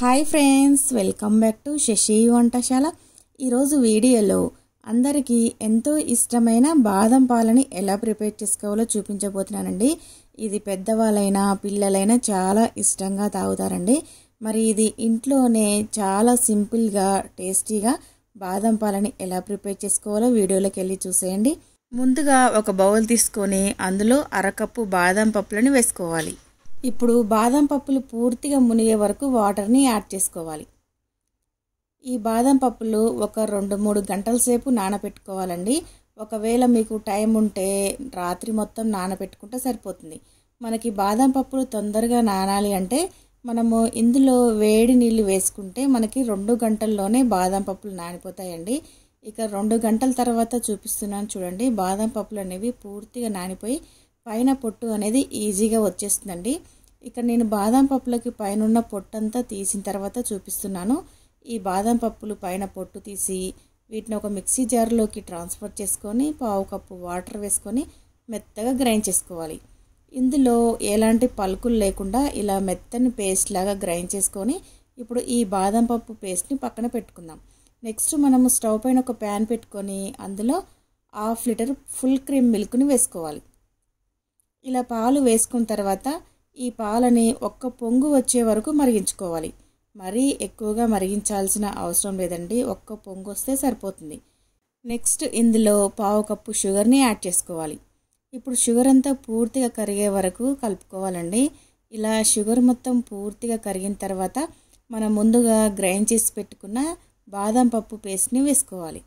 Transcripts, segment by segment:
hi friends welcome back to Sashi Vantasala ఈరోజు వీడియోలో అందరికీ ఎంతో ఇష్టమైన బాదం పాలని ఎలా ప్రిపేర్ చేసుకోవాలో చూపించబోతున్నానండి ఇది పెద్దవాళ్ళైనా పిల్లలైనా చాలా ఇష్టంగా తాగుతారండి మరి ఇది ఇంట్లోనే చాలా సింపుల్గా టేస్టీగా బాదం పాలని ఎలా ప్రిపేర్ చేసుకోవాలో వీడియోలోకి వెళ్ళి చూసేయండి ముందుగా ఒక బౌల్ తీసుకొని అందులో అరకప్పు బాదం పప్పులను వేసుకోవాలి ఇప్పుడు బాదం పప్పులు పూర్తిగా మునిగే వరకు వాటర్ని యాడ్ చేసుకోవాలి ఈ బాదం పప్పులు ఒక రెండు మూడు గంటల సేపు నానబెట్టుకోవాలండి ఒకవేళ మీకు టైం ఉంటే రాత్రి మొత్తం నానబెట్టుకుంటే సరిపోతుంది మనకి బాదం పప్పులు తొందరగా నానాలి అంటే మనము ఇందులో వేడి నీళ్ళు వేసుకుంటే మనకి రెండు గంటల్లోనే బాదం పప్పులు నానిపోతాయండి ఇక రెండు గంటల తర్వాత చూపిస్తున్నాను చూడండి బాదం పప్పులు అనేవి పూర్తిగా నానిపోయి పైన పొట్టు అనేది ఈజీగా వచ్చేస్తుందండి ఇక్కడ నేను బాదం పప్పులకి పైన ఉన్న పొట్టు అంతా తీసిన తర్వాత చూపిస్తున్నాను ఈ బాదం పప్పులు పైన పొట్టు తీసి వీటిని ఒక మిక్సీ జార్లోకి ట్రాన్స్ఫర్ చేసుకొని పావు కప్పు వాటర్ వేసుకొని మెత్తగా గ్రైండ్ చేసుకోవాలి ఇందులో ఎలాంటి పలుకులు లేకుండా ఇలా మెత్తని పేస్ట్ లాగా గ్రైండ్ చేసుకొని ఇప్పుడు ఈ బాదం పప్పు పేస్ట్ని పక్కన పెట్టుకుందాం నెక్స్ట్ మనము స్టవ్ పైన ఒక ప్యాన్ పెట్టుకొని అందులో హాఫ్ లీటర్ ఫుల్ క్రీమ్ మిల్క్ని వేసుకోవాలి ఇలా పాలు వేసుకున్న తర్వాత ఈ పాలని ఒక్క పొంగు వచ్చే వరకు మరిగించుకోవాలి మరీ ఎక్కువగా మరిగించాల్సిన అవసరం లేదండి ఒక్క పొంగు వస్తే సరిపోతుంది నెక్స్ట్ ఇందులో పావు కప్పు షుగర్ని యాడ్ చేసుకోవాలి ఇప్పుడు షుగర్ అంతా పూర్తిగా కరిగే వరకు కలుపుకోవాలండి ఇలా షుగర్ మొత్తం పూర్తిగా కరిగిన తర్వాత మనం ముందుగా గ్రైండ్ చేసి పెట్టుకున్న బాదం పప్పు పేస్ట్ని వేసుకోవాలి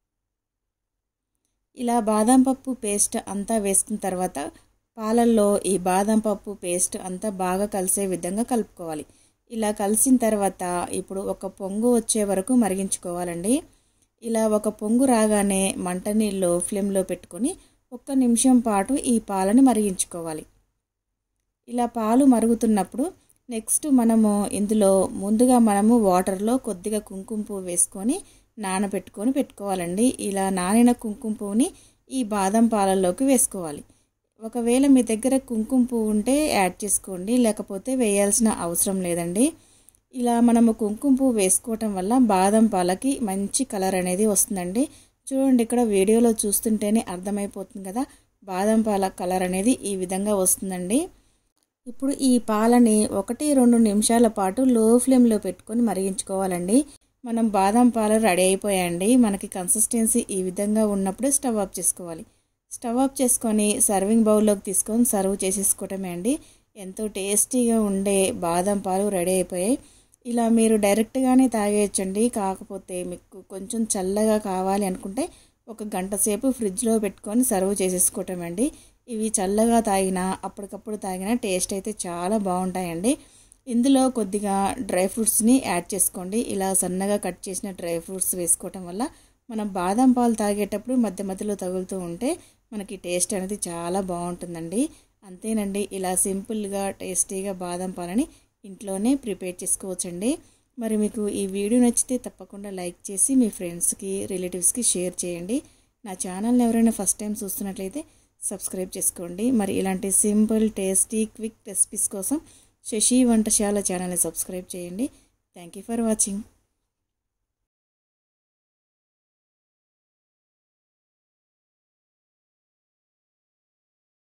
ఇలా బాదం పప్పు పేస్ట్ అంతా వేసుకున్న తర్వాత పాలల్లో ఈ బాదం పప్పు పేస్ట్ అంతా బాగా కలిసే విధంగా కలుపుకోవాలి ఇలా కలిసిన తర్వాత ఇప్పుడు ఒక పొంగు వచ్చే వరకు మరిగించుకోవాలండి ఇలా ఒక పొంగు రాగానే మంటని లో ఫ్లేమ్లో పెట్టుకొని ఒక్క నిమిషం పాటు ఈ పాలని మరిగించుకోవాలి ఇలా పాలు మరుగుతున్నప్పుడు నెక్స్ట్ మనము ఇందులో ముందుగా మనము వాటర్లో కొద్దిగా కుంకుమ పువ్వు వేసుకొని నానబెట్టుకొని పెట్టుకోవాలండి ఇలా నానిన కుంకుమ పువ్వుని ఈ బాదం పాలల్లోకి వేసుకోవాలి ఒకవేళ మీ దగ్గర కుంకుమ పువ్వు ఉంటే యాడ్ చేసుకోండి లేకపోతే వేయాల్సిన అవసరం లేదండి ఇలా మనము కుంకుమ పువ్వు వేసుకోవటం వల్ల బాదం పాలకి మంచి కలర్ అనేది వస్తుందండి చూడండి ఇక్కడ వీడియోలో చూస్తుంటేనే అర్థమైపోతుంది కదా బాదం పాల కలర్ అనేది ఈ విధంగా వస్తుందండి ఇప్పుడు ఈ పాలని ఒకటి రెండు నిమిషాల పాటు లో ఫ్లేమ్లో పెట్టుకొని మరిగించుకోవాలండి మనం బాదం పాలు రెడీ అయిపోయాయండి మనకి కన్సిస్టెన్సీ ఈ విధంగా ఉన్నప్పుడే స్టవ్ ఆఫ్ చేసుకోవాలి స్టవ్ ఆఫ్ చేసుకొని సర్వింగ్ బౌల్లోకి తీసుకొని సర్వ్ చేసేసుకోవటమే అండి ఎంతో టేస్టీగా ఉండే బాదం పాలు రెడీ అయిపోయాయి ఇలా మీరు డైరెక్ట్గానే తాగేయచ్చండి కాకపోతే మీకు కొంచెం చల్లగా కావాలి అనుకుంటే ఒక గంట సేపు ఫ్రిడ్జ్లో పెట్టుకొని సర్వ్ చేసేసుకోవటం అండి ఇవి చల్లగా తాగినా అప్పటికప్పుడు తాగినా టేస్ట్ అయితే చాలా బాగుంటాయండి ఇందులో కొద్దిగా డ్రై ఫ్రూట్స్ని యాడ్ చేసుకోండి ఇలా సన్నగా కట్ చేసిన డ్రై ఫ్రూట్స్ వేసుకోవటం వల్ల మనం బాదం పాలు తాగేటప్పుడు మధ్య మధ్యలో తగులుతూ ఉంటే మనకి టేస్ట్ అనేది చాలా బాగుంటుందండి అంతేనండి ఇలా సింపుల్గా టేస్టీగా బాదం పాలని ఇంట్లోనే ప్రిపేర్ చేసుకోవచ్చండి మరి మీకు ఈ వీడియో నచ్చితే తప్పకుండా లైక్ చేసి మీ ఫ్రెండ్స్కి రిలేటివ్స్కి షేర్ చేయండి నా ఛానల్ని ఎవరైనా ఫస్ట్ టైం చూస్తున్నట్లయితే సబ్స్క్రైబ్ చేసుకోండి మరి ఇలాంటి సింపుల్ టేస్టీ క్విక్ రెసిపీస్ కోసం శశి వంటశాల ఛానల్ని సబ్స్క్రైబ్ చేయండి థ్యాంక్ యూ ఫర్ వాచింగ్